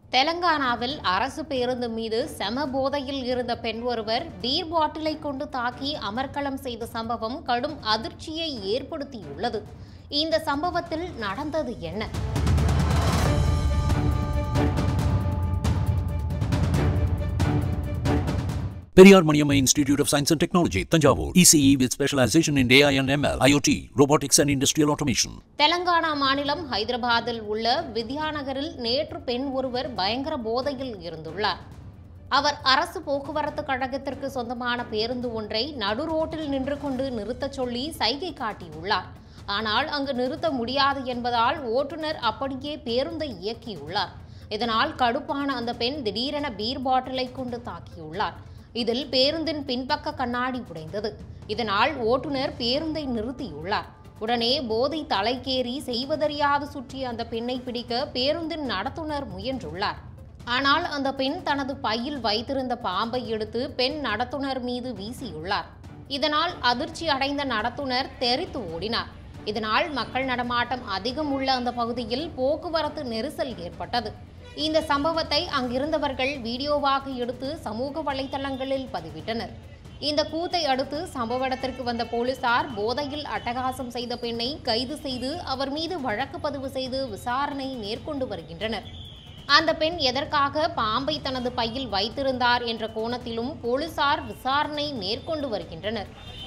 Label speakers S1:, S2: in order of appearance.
S1: தெலங்கானாவில் அரசு பேருந்து மீது செம போதையில் இருந்த பெண் ஒருவர் பீர் பாட்டிலை கொண்டு தாக்கி அமர்க்களம் செய்த சம்பவம் கடும் அதிர்ச்சியை ஏற்படுத்தியுள்ளது இந்த சம்பவத்தில் நடந்தது என்ன
S2: Periyar Maniamma Institute of Science and Technology, Tanjavur. ECE with specialization in AI and ML, IoT, robotics and industrial automation.
S1: Telangana மாநிலம் ஹைதராபாத்தில் உள்ள வித்யாநகரில் நேற்று பெண் ஒருவர் பயங்கர போதையில் இருந்துள்ளார் அவர் அரசு போக்குவரத்து கழகத்திற்கு சொந்தமான பேருந்து ஒன்றை நடு ரோட்டில் நின்று கொண்டு நிறுத்தச் சொல்லி சைகை காட்டியுள்ளார் ஆனால் அங்கு நிறுத்த முடியாது என்பதால் ஓட்டுநர் அப்படியே பேருந்தை இயக்கியுள்ளார் இதனால் கடுப்பான அந்த பெண் திடீரென பீர் பாட்டிலை கொண்டு தாக்கியுள்ளார் இதில் பேருந்தின் பின்பக்க கண்ணாடி உடைந்தது இதனால் ஓட்டுநர் பேருந்தை நிறுத்தியுள்ளார் உடனே போதை தலைக்கேறி செய்வதறியாது சுற்றிய அந்த பெண்ணை பிடிக்க பேருந்தின் நடத்துனர் முயன்றுள்ளார் ஆனால் அந்த பெண் தனது பையில் வைத்திருந்த பாம்பை எடுத்து பெண் நடத்துனர் மீது வீசியுள்ளார் இதனால் அதிர்ச்சி அடைந்த நடத்துனர் தெரித்து ஓடினார் இதனால் மக்கள் நடமாட்டம் அதிகம் உள்ள அந்த பகுதியில் போக்குவரத்து நெரிசல் ஏற்பட்டது இந்த சம்பவத்தை அங்கிருந்தவர்கள் வீடியோவாக எடுத்து சமூக வலைதளங்களில் பதிவிட்டனர் இந்த கூத்தை அடுத்து சம்பவ இடத்திற்கு வந்த போலீசார் போதையில் அட்டகாசம் செய்த பெண்ணை கைது செய்து அவர் மீது வழக்கு பதிவு செய்து விசாரணை மேற்கொண்டு வருகின்றனர் அந்த பெண் எதற்காக பாம்பை தனது பையில் வைத்திருந்தார் என்ற கோணத்திலும் போலீசார் விசாரணை மேற்கொண்டு வருகின்றனர்